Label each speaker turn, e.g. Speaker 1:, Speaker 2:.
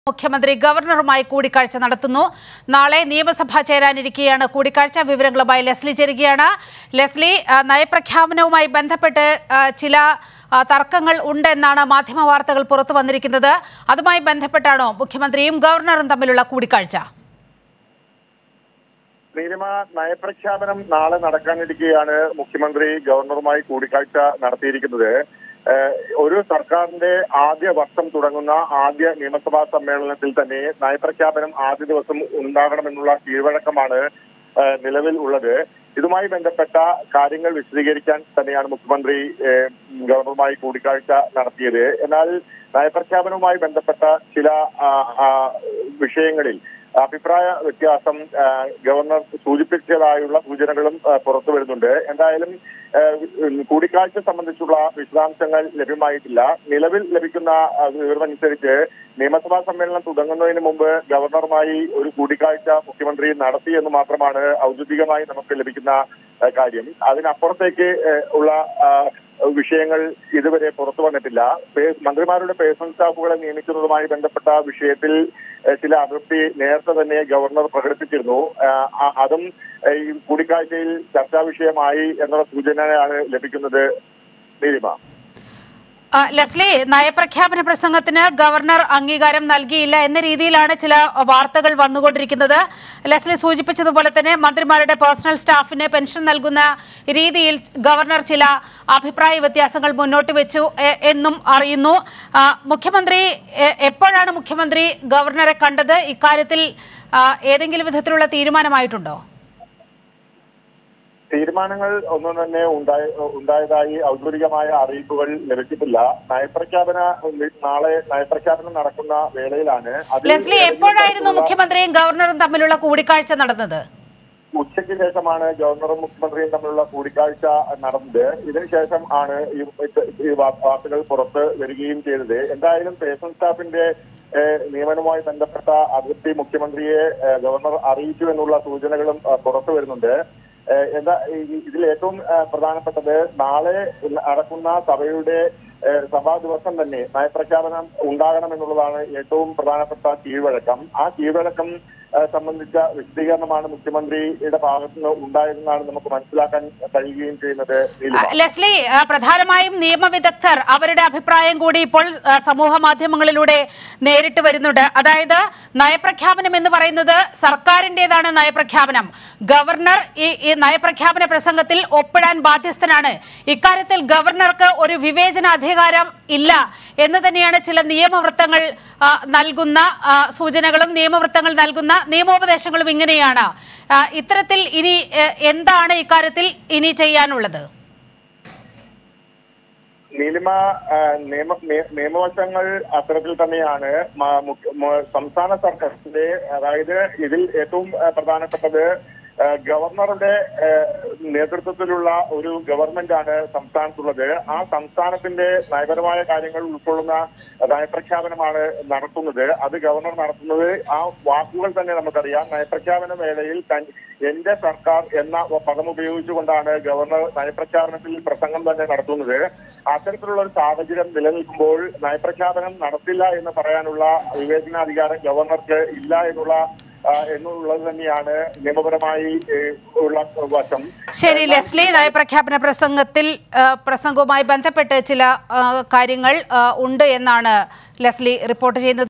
Speaker 1: മുഖ്യമന്ത്രി ഗവർണറുമായി കൂടിക്കാഴ്ച നടത്തുന്നു നാളെ നിയമസഭ ചേരാനിരിക്കെയാണ് കൂടിക്കാഴ്ച വിവരങ്ങളുമായി ലെസ്ലി ചേരുകയാണ് ലെസ്ലി ആ, നയപ്രഖ്യാപനവുമായി ബന്ധപ്പെട്ട് ആ, ചില ആ, തർക്കങ്ങൾ ഉണ്ടെന്നാണ് മാധ്യമ വാർത്തകൾ പുറത്തു വന്നിരിക്കുന്നത് അതുമായി ബന്ധപ്പെട്ടാണോ മുഖ്യമന്ത്രിയും ഗവർണറും തമ്മിലുള്ള കൂടിക്കാഴ്ച
Speaker 2: നീലിമ നയപ്രഖ്യാപനം നാളെ നടക്കാനിരിക്കെയാണ് മുഖ്യമന്ത്രി ഗവർണറുമായി കൂടിക്കാഴ്ച നടത്തിയിരിക്കുന്നത് ഏഹ് ഒരു സർക്കാരിന്റെ ആദ്യ വർഷം തുടങ്ങുന്ന ആദ്യ നിയമസഭാ സമ്മേളനത്തിൽ തന്നെ നയപ്രഖ്യാപനം ആദ്യ ദിവസം ഉണ്ടാകണമെന്നുള്ള കീഴ്വഴക്കമാണ് ഏഹ് നിലവിൽ ഉള്ളത് ഇതുമായി ബന്ധപ്പെട്ട കാര്യങ്ങൾ വിശദീകരിക്കാൻ തന്നെയാണ് മുഖ്യമന്ത്രി ഏഹ് ഗവർണറുമായി കൂടിക്കാഴ്ച നടത്തിയത് എന്നാൽ നയപ്രഖ്യാപനവുമായി ബന്ധപ്പെട്ട ചില ആ, ആ, വിഷയങ്ങളിൽ അഭിപ്രായ വ്യത്യാസം ആ, ഗവർണർ സൂചിപ്പിച്ചതായുള്ള സൂചനകളും ആ, പുറത്തു വരുന്നുണ്ട് എന്തായാലും ആ, ഉം, കൂടിക്കാഴ്ച സംബന്ധിച്ചുള്ള വിശദാംശങ്ങൾ ലഭ്യമായിട്ടില്ല നിലവിൽ ലഭിക്കുന്ന ആ, വിവരമനുസരിച്ച് നിയമസഭാ സമ്മേളനം തുടങ്ങുന്നതിന് മുമ്പ് ഗവർണറുമായി ഒരു കൂടിക്കാഴ്ച മുഖ്യമന്ത്രി നടത്തി എന്ന് മാത്രമാണ് ഔദ്യോഗികമായി നമുക്ക് ലഭിക്കുന്ന ആ, കാര്യം അതിനപ്പുറത്തേക്ക് ആ, ഉള്ള ആ, വിഷയങ്ങൾ ഇതുവരെ പുറത്തു വന്നിട്ടില്ല പേ- മന്ത്രിമാരുടെ പേഴ്സണൽ സ്റ്റാഫുകളെ നിയമിക്കുന്നതുമായി ബന്ധപ്പെട്ട വിഷയത്തിൽ ഏഹ്, ചില അതൃപ്തി നേരത്തെ തന്നെ ഗവർണർ പ്രകടിപ്പിച്ചിരുന്നു ആഹ് അ- അതും ഏഹ്, ഈ കൂടിക്കാഴ്ചയിൽ ചർച്ചാ വിഷയമായി എന്നുള്ള സൂചനയാണ് ലഭിക്കുന്നത് നീലിമ
Speaker 1: ആ, ലെസ്ലി നയപ്രഖ്യാപന പ്രസംഗത്തിന് ഗവർണർ അംഗീകാരം നൽകിയില്ല എന്ന രീതിയിലാണ് ചില വാർത്തകൾ വന്നുകൊണ്ടിരിക്കുന്നത് ലെസ്ലി സൂചിപ്പിച്ചതുപോലെ തന്നെ മന്ത്രിമാരുടെ പേഴ്സണൽ സ്റ്റാഫിന് പെൻഷൻ നൽകുന്ന രീതിയിൽ ഗവർണർ ചില അഭിപ്രായ വ്യത്യാസങ്ങൾ മുന്നോട്ട് വെച്ചു എ- എന്നും അറിയുന്നു ആ, മുഖ്യമന്ത്രി എ- എപ്പോഴാണ് മുഖ്യമന്ത്രി ഗവർണറെ കണ്ടത് ഇക്കാര്യത്തിൽ ആ, ഏതെങ്കിലും വിധത്തിലുള്ള തീരുമാനമായിട്ടുണ്ടോ
Speaker 2: തീരുമാനങ്ങൾ ഒന്നും തന്നെ ഉണ്ടായ ഉണ്ടായതായി ഔദ്യോഗികമായ അറിയിപ്പുകൾ ലഭിച്ചിട്ടില്ല നയപ്രഖ്യാപന നാളെ നയപ്രഖ്യാപനം നടക്കുന്ന വേളയിലാണ് അതിൽ
Speaker 1: ലെസ്ലി
Speaker 2: ഏതെങ്കിലും
Speaker 1: എപ്പോഴായിരുന്നു
Speaker 2: തരത്തിലുള്ള-
Speaker 1: മുഖ്യമന്ത്രിയും ഗവർണറും തമ്മിലുള്ള കൂടിക്കാഴ്ച നടന്നത്
Speaker 2: ഉച്ചയ്ക്ക് ശേഷമാണ് ഗവർണറും മുഖ്യമന്ത്രിയും തമ്മിലുള്ള കൂടിക്കാഴ്ച നടന്നത് ഇതിനുശേഷം ആണ് ഈ ഈ വാ- വാർത്തകൾ പുറത്ത് വരികയും ചെയ്തത് എന്തായാലും പേഴ്സണൽ സ്റ്റാഫിന്റെ ഏഹ്, നിയമനവുമായി ബന്ധപ്പെട്ട അതിർത്തി മുഖ്യമന്ത്രിയെ ഏഹ്, ഗവർണർ അറിയിച്ചു എന്നുള്ള സൂചനകളും ഏഹ്, പുറത്തു വരുന്നുണ്ട് ഏഹ്, എന്താ ഈ- ഇതിൽ ഏറ്റവും ഏഹ്, പ്രധാനപ്പെട്ടത് നാളെ നടക്കുന്ന സഭയുടെ ഏഹ്, സഭാ ദിവസം തന്നെ നയപ്രഖ്യാപനം ഉണ്ടാകണമെന്നുള്ളതാണ് ഏറ്റവും പ്രധാനപ്പെട്ട കീഴ്വഴക്കം ആ കീഴ്വഴക്കം ഏഹ്, സംബന്ധിച്ച വിശദീകരണമാണ് മുഖ്യമന്ത്രിയുടെ ഭാഗത്തു നിന്ന് ഉണ്ടായതെന്നാണ് നമുക്ക് മനസ്സിലാക്കാൻ കഴിയുകയും ചെയ്യുന്നത് നീലിമ
Speaker 1: ആ, ലെസ്ലി ആ, പ്രധാനമായും നിയമവിദഗ്ധർ അവരുടെ അഭിപ്രായം കൂടി ഇപ്പോൾ ആ, സമൂഹ മാധ്യമങ്ങളിലൂടെ നേരിട്ട് വരുന്നുണ്ട് അതായത് നയപ്രഖ്യാപനം എന്ന് പറയുന്നത് സർക്കാരിൻ്റെതാണ് നയപ്രഖ്യാപനം ഗവർണർ ഈ ഈ നയപ്രഖ്യാപന പ്രസംഗത്തിൽ ഒപ്പിടാൻ ബാധ്യസ്ഥനാണ് ഇക്കാര്യത്തിൽ ഗവർണർക്ക് ഒരു വിവേചനാധികാരം ഇല്ല എന്ന് തന്നെയാണ് ചില നിയമവൃത്തങ്ങൾ ആ, നൽകുന്ന ആ, സൂചനകളും നിയമവൃത്തങ്ങൾ നൽകുന്ന നിയമോപദേശങ്ങളും ഇങ്ങനെയാണ് ആ, ഇത്തരത്തിൽ ഇനി എ, എന്താണ് ഇക്കാര്യത്തിൽ ഇനി ചെയ്യാനുള്ളത്
Speaker 2: നീലിമ ആ, നിയമ നിയ- നിയമവശങ്ങൾ അത്തരത്തിൽ തന്നെയാണ് മ- മുഖ്യ- മ- സംസ്ഥാന സർക്കാരിന്റെ അതായത് ഇതിൽ ഏറ്റവും ആ, പ്രധാനപ്പെട്ടത് ആ, ഗവർണറുടെ ആ, നേതൃത്വത്തിലുള്ള ഒരു ഗവൺമെന്റ് ആണ് സംസ്ഥാനത്തുള്ളത് ആ സംസ്ഥാനത്തിന്റെ നയപരമായ കാര്യങ്ങൾ ഉൾക്കൊള്ളുന്ന നയപ്രഖ്യാപനമാണ് നടത്തുന്നത് അത് ഗവർണർ നടത്തുന്നത് ആ വാക്കുകൾ തന്നെ നമുക്കറിയാം നയപ്രഖ്യാപന വേളയിൽ തൻ- എന്റെ സർക്കാർ എന്ന പദം ഉപയോഗിച്ചുകൊണ്ടാണ് ഗവർണർ നയപ്രഖ്യാപനത്തിൽ പ്രസംഗം തന്നെ നടത്തുന്നത് അത്തരത്തിലുള്ള ഒരു സാഹചര്യം നിലനിൽക്കുമ്പോൾ നയപ്രഖ്യാപനം നടത്തില്ല എന്ന് പറയാനുള്ള വിവേചനാധികാരം ഗവർണർക്ക് ഇല്ല എന്നുള്ള ആ, എന്നുള്ളത് തന്നെയാണ് നിയമപരമായി ഏ, ഉള്ള വശം
Speaker 1: ശരി ലെസ്ലി നയപ്രഖ്യാപന പ്രസംഗത്തിൽ ആ, പ്രസംഗവുമായി ബന്ധപ്പെട്ട് ചില ആ, കാര്യങ്ങൾ ആ, ഉണ്ട് എന്നാണ് ലെസ്ലി റിപ്പോർട്ട് ചെയ്യുന്നത്